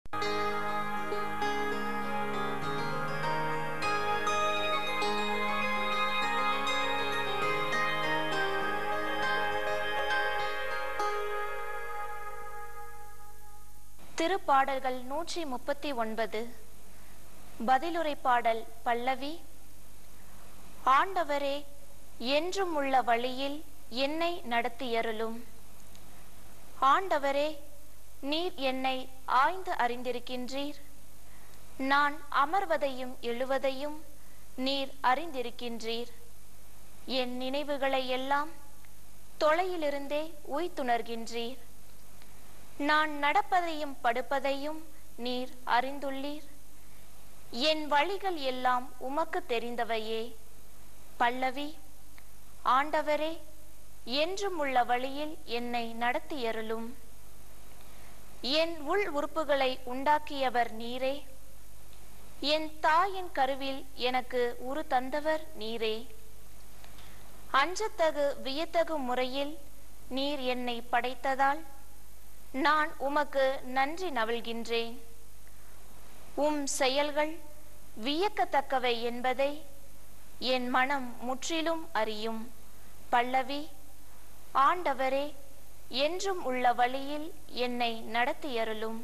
திருப்பாடல்கள் நூற்றி முப்பத்தி ஒன்பது பதிலுரை பாடல் பல்லவி ஆண்டவரே என்றும் உள்ள வழியில் என்னை நடத்தியருளும் ஆண்டவரே நீர் என்னை ஆய்ந்து அறிந்திருக்கின்றீர் நான் அமர்வதையும் எழுவதையும் நீர் அறிந்திருக்கின்றீர் என் நினைவுகளை எல்லாம் தொலையிலிருந்தே உய்த்துணர்கின்றீர் நான் நடப்பதையும் படுப்பதையும் நீர் அறிந்துள்ளீர் என் வழிகள் எல்லாம் உமக்கு தெரிந்தவையே பல்லவி ஆண்டவரே என்றும் உள்ள வழியில் என்னை நடத்தியருளும் என் உள் உறுப்புகளை உண்டாக்கியவர் நீரே என் தாயின் கருவில் எனக்கு உரு தந்தவர் நீரே அஞ்சத்தகு வியத்தகு முறையில் நீர் என்னை படைத்ததால் நான் உமக்கு நன்றி நவல்கின்றேன் உம் செயல்கள் வியக்கத்தக்கவை என்பதை என் மனம் முற்றிலும் அறியும் பல்லவி ஆண்டவரே என்றும் உள்ள வழியில் என்னை நடத்தியருளும்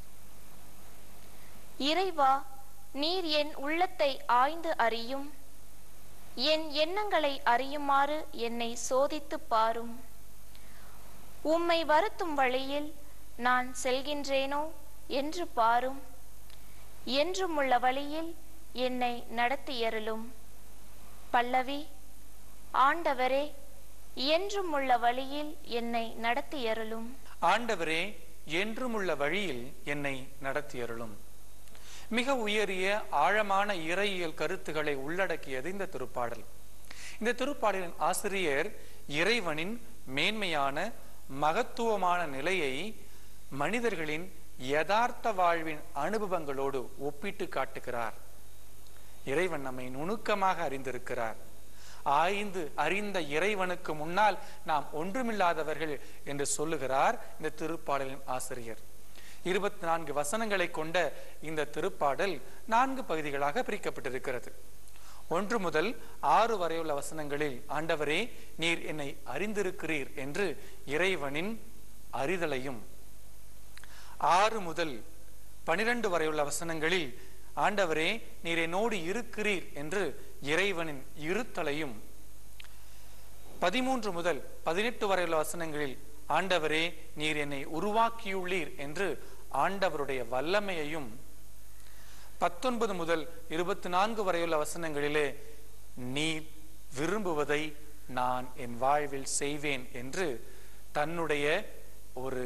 இறைவா நீர் என் உள்ளத்தை ஆய்ந்து அறியும் என் எண்ணங்களை அறியுமாறு என்னை சோதித்துப் பாரும் உம்மை வருத்தும் வழியில் நான் செல்கின்றேனோ என்று பாரும் என்றும் உள்ள வழியில் என்னை நடத்தியருளும் பல்லவி ஆண்டவரே என்றும் உள்ள வழியில் என்னை நடத்தியருளும் ஆண்டவரே என்றும் உள்ள வழியில் என்னை நடத்தியருளும் மிக உயரிய ஆழமான இறையியல் கருத்துக்களை உள்ளடக்கியது இந்த திருப்பாடல் இந்த திருப்பாடலின் ஆசிரியர் இறைவனின் மேன்மையான மகத்துவமான நிலையை மனிதர்களின் யதார்த்த வாழ்வின் அனுபவங்களோடு ஒப்பிட்டு காட்டுகிறார் இறைவன் நம்மை நுணுக்கமாக அறிந்திருக்கிறார் ஆய்ந்து அறிந்த இறைவனுக்கு முன்னால் நாம் ஒன்றுமில்லாதவர்கள் என்று சொல்லுகிறார் இந்த திருப்பாடலின் ஆசிரியர் இருபத்தி நான்கு வசனங்களை கொண்ட இந்த திருப்பாடல் நான்கு பகுதிகளாக பிரிக்கப்பட்டிருக்கிறது ஒன்று முதல் ஆறு வரையுள்ள வசனங்களில் ஆண்டவரே நீர் என்னை அறிந்திருக்கிறீர் என்று இறைவனின் அறிதலையும் ஆறு முதல் பனிரெண்டு வரையுள்ள வசனங்களில் ஆண்டவரே நீர் என்னோடு இருக்கிறீர் என்று இறைவனின் இருத்தலையும் பதிமூன்று முதல் பதினெட்டு வரையுள்ள வசனங்களில் ஆண்டவரே நீர் என்னை உருவாக்கியுள்ளீர் என்று ஆண்டவருடைய வல்லமையையும் பத்தொன்பது முதல் இருபத்தி நான்கு வரையுள்ள வசனங்களிலே நீர் விரும்புவதை நான் என் வாழ்வில் செய்வேன் என்று தன்னுடைய ஒரு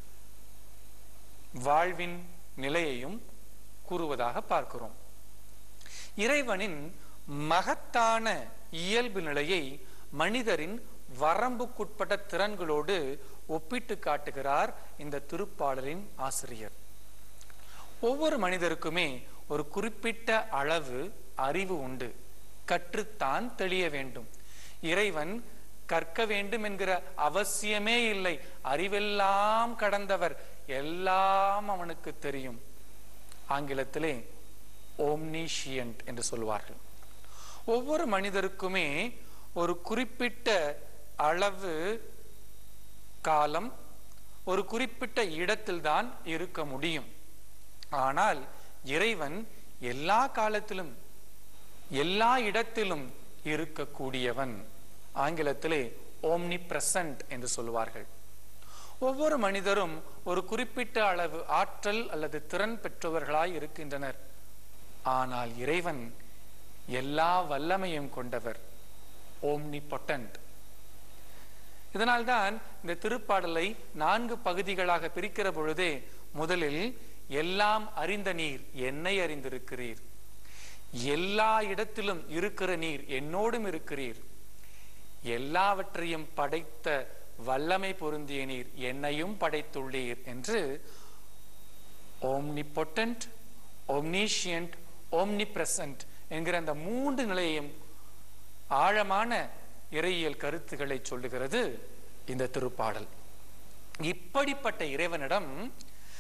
வாழ்வின் நிலையையும் கூறுவதாக பார்க்கிறோம் இறைவனின் மகத்தான இயல்பு நிலையை மனிதரின் வரம்புக்குட்பட்ட திறன்களோடு ஒப்பிட்டு காட்டுகிறார் இந்த திருப்பாடலின் ஆசிரியர் ஒவ்வொரு மனிதருக்குமே ஒரு குறிப்பிட்ட அளவு அறிவு உண்டு கற்றுத்தான் தெளிய வேண்டும் இறைவன் கற்க வேண்டும் என்கிற அவசியமே இல்லை அறிவெல்லாம் கடந்தவர் எல்லாம் அவனுக்கு தெரியும் ஆங்கிலத்திலே ஓம்னிஷியன்ட் என்று சொல்வார்கள் ஒவ்வொரு மனிதருக்குமே ஒரு குறிப்பிட்ட அளவு காலம் ஒரு குறிப்பிட்ட இடத்தில்தான் இருக்க முடியும் ஆனால் இறைவன் எல்லா காலத்திலும் எல்லா இடத்திலும் இருக்கக்கூடியவன் ஆங்கிலத்திலே ஓம்னி பிரசன்ட் என்று சொல்லுவார்கள் ஒவ்வொரு மனிதரும் ஒரு குறிப்பிட்ட அளவு ஆற்றல் அல்லது திறன் பெற்றவர்களாய் இருக்கின்றனர் ஆனால் இறைவன் எல்லா வல்லமையும் கொண்டவர் ஓம்னி பொட்டன்ட் இதனால்தான் இந்த திருப்பாடலை நான்கு பகுதிகளாக பிரிக்கிற பொழுதே முதலில் எல்லாம் அறிந்த நீர் என்னை அறிந்திருக்கிறீர் எல்லா இடத்திலும் இருக்கிற நீர் என்னோடும் இருக்கிறீர் எல்லாவற்றையும் படைத்த வல்லமை பொருந்திய நீர் என்னையும் படைத்துள்ளீர் என்று omnipotent omniscient omnipresent என்கிற அந்த மூன்று நிலையையும் ஆழமான இறையியல் கருத்துக்களை சொல்லுகிறது இந்த திருப்பாடல் இப்படிப்பட்ட இறைவனிடம்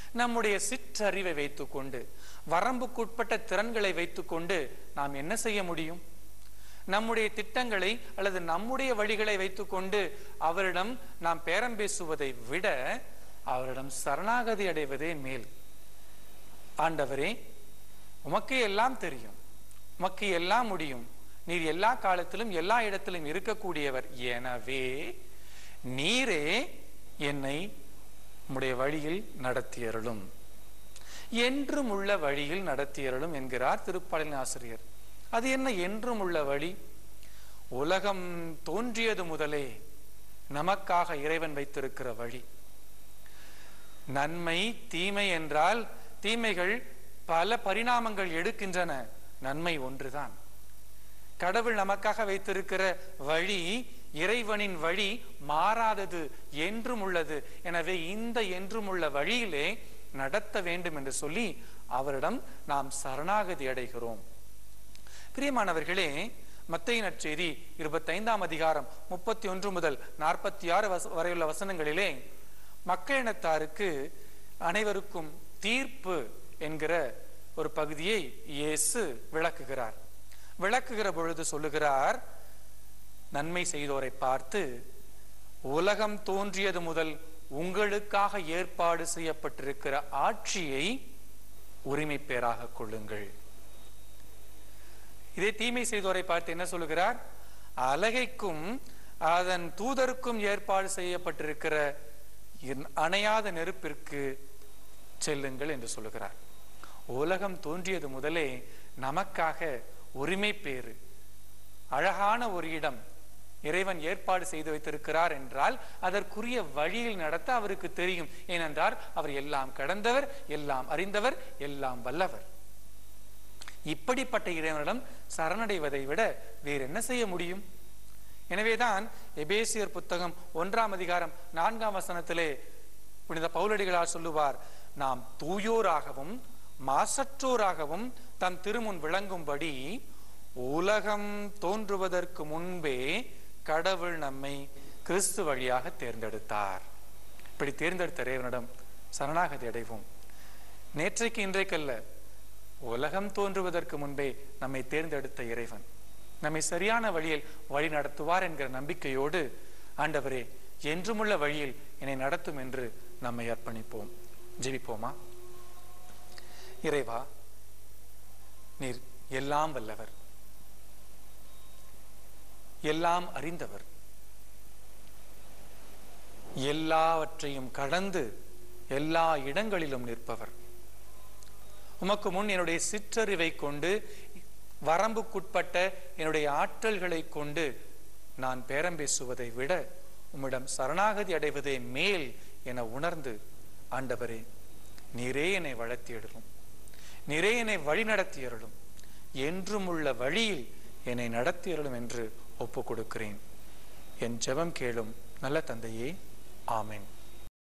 நம்முடைய சிற்றறிவை வைத்துக்கொண்டு வரம்புக்குட்பட்ட திறன்களை வைத்துக்கொண்டு நாம் என்ன செய்ய முடியும் நம்முடைய திட்டங்களை அல்லது நம்முடைய வழிகளை வைத்துக்கொண்டு அவரிடம் நாம் பேரம் பேசுவதை விட அவரிடம் சரணாகதி அடைவதே மேல் ஆண்டவரே உமக்கு எல்லாம் தெரியும் உமக்கு எல்லாம் முடியும் நீர் எல்லா காலத்திலும் எல்லா இடத்திலும் இருக்கக்கூடியவர் எனவே நீரே என்னை உம்முடைய வழியில் நடத்தியருளும் என்றும் உள்ள வழியில் நடத்தியருளும் என்கிறார் திருப்பாடலின் ஆசிரியர் அது என்ன என்றும் உள்ள வழி உலகம் தோன்றியது முதலே நமக்காக இறைவன் வைத்திருக்கிற வழி நன்மை தீமை என்றால் தீமைகள் பல பரிணாமங்கள் எடுக்கின்றன நன்மை ஒன்றுதான் கடவுள் நமக்காக வைத்திருக்கிற வழி இறைவனின் வழி மாறாதது என்றும் உள்ளது எனவே இந்த என்றும் உள்ள வழியிலே நடத்த வேண்டும் என்று சொல்லி அவரிடம் நாம் சரணாகதி அடைகிறோம் பிரியமானவர்களே மத்திய நற்செய்தி இருபத்தைந்தாம் அதிகாரம் முப்பத்தி ஒன்று முதல் நாற்பத்தி ஆறு வரையுள்ள வசனங்களிலே மக்களினத்தாருக்கு அனைவருக்கும் தீர்ப்பு என்கிற ஒரு பகுதியை இயேசு விளக்குகிறார் விளக்குகிற பொழுது சொல்லுகிறார் நன்மை செய்தோரை பார்த்து உலகம் தோன்றியது முதல் உங்களுக்காக ஏற்பாடு செய்யப்பட்டிருக்கிற ஆட்சியை உரிமை பேராக கொள்ளுங்கள் இதே தீமை செய்தோரை பார்த்து என்ன சொல்லுகிறார் அலகைக்கும் அதன் தூதருக்கும் ஏற்பாடு செய்யப்பட்டிருக்கிற அணையாத நெருப்பிற்கு செல்லுங்கள் என்று சொல்லுகிறார் உலகம் தோன்றியது முதலே நமக்காக உரிமை பேறு அழகான ஒரு இடம் இறைவன் ஏற்பாடு செய்து வைத்திருக்கிறார் என்றால் அதற்குரிய வழியில் நடத்த அவருக்கு தெரியும் ஏனென்றால் அவர் எல்லாம் கடந்தவர் எல்லாம் அறிந்தவர் எல்லாம் வல்லவர் இப்படிப்பட்ட இறைவனிடம் சரணடைவதை விட வேற என்ன செய்ய முடியும் எனவேதான் எபேசியர் புத்தகம் ஒன்றாம் அதிகாரம் நான்காம் வசனத்திலே புனித பவுலடிகளார் சொல்லுவார் நாம் தூயோராகவும் மாசற்றோராகவும் தம் திருமுன் விளங்கும்படி உலகம் தோன்றுவதற்கு முன்பே கடவுள் நம்மை கிறிஸ்து வழியாக தேர்ந்தெடுத்தார் இப்படி தேர்ந்தெடுத்த இறைவனிடம் சரணாகதி அடைவோம் நேற்றைக்கு இன்றைக்கல்ல உலகம் தோன்றுவதற்கு முன்பே நம்மை தேர்ந்தெடுத்த இறைவன் நம்மை சரியான வழியில் வழி நடத்துவார் என்கிற நம்பிக்கையோடு ஆண்டவரே என்றுமுள்ள வழியில் என்னை நடத்தும் என்று நம்மை அர்ப்பணிப்போம் ஜெபிப்போமா இறைவா நீர் எல்லாம் வல்லவர் எல்லாம் அறிந்தவர் எல்லாவற்றையும் கடந்து எல்லா இடங்களிலும் நிற்பவர் உமக்கு முன் என்னுடைய சிற்றறிவை கொண்டு வரம்புக்குட்பட்ட என்னுடைய ஆற்றல்களை கொண்டு நான் பேரம் பேசுவதை விட உம்மிடம் சரணாகதி அடைவதே மேல் என உணர்ந்து ஆண்டவரே நீரே என்னை வளர்த்தியிடலும் நீரே என்னை வழி நடத்தியருளும் என்றும் உள்ள வழியில் என்னை நடத்தியருளும் என்று ஒப்பு கொடுக்கிறேன் என் ஜெபம் கேளும் நல்ல தந்தையே ஆமென்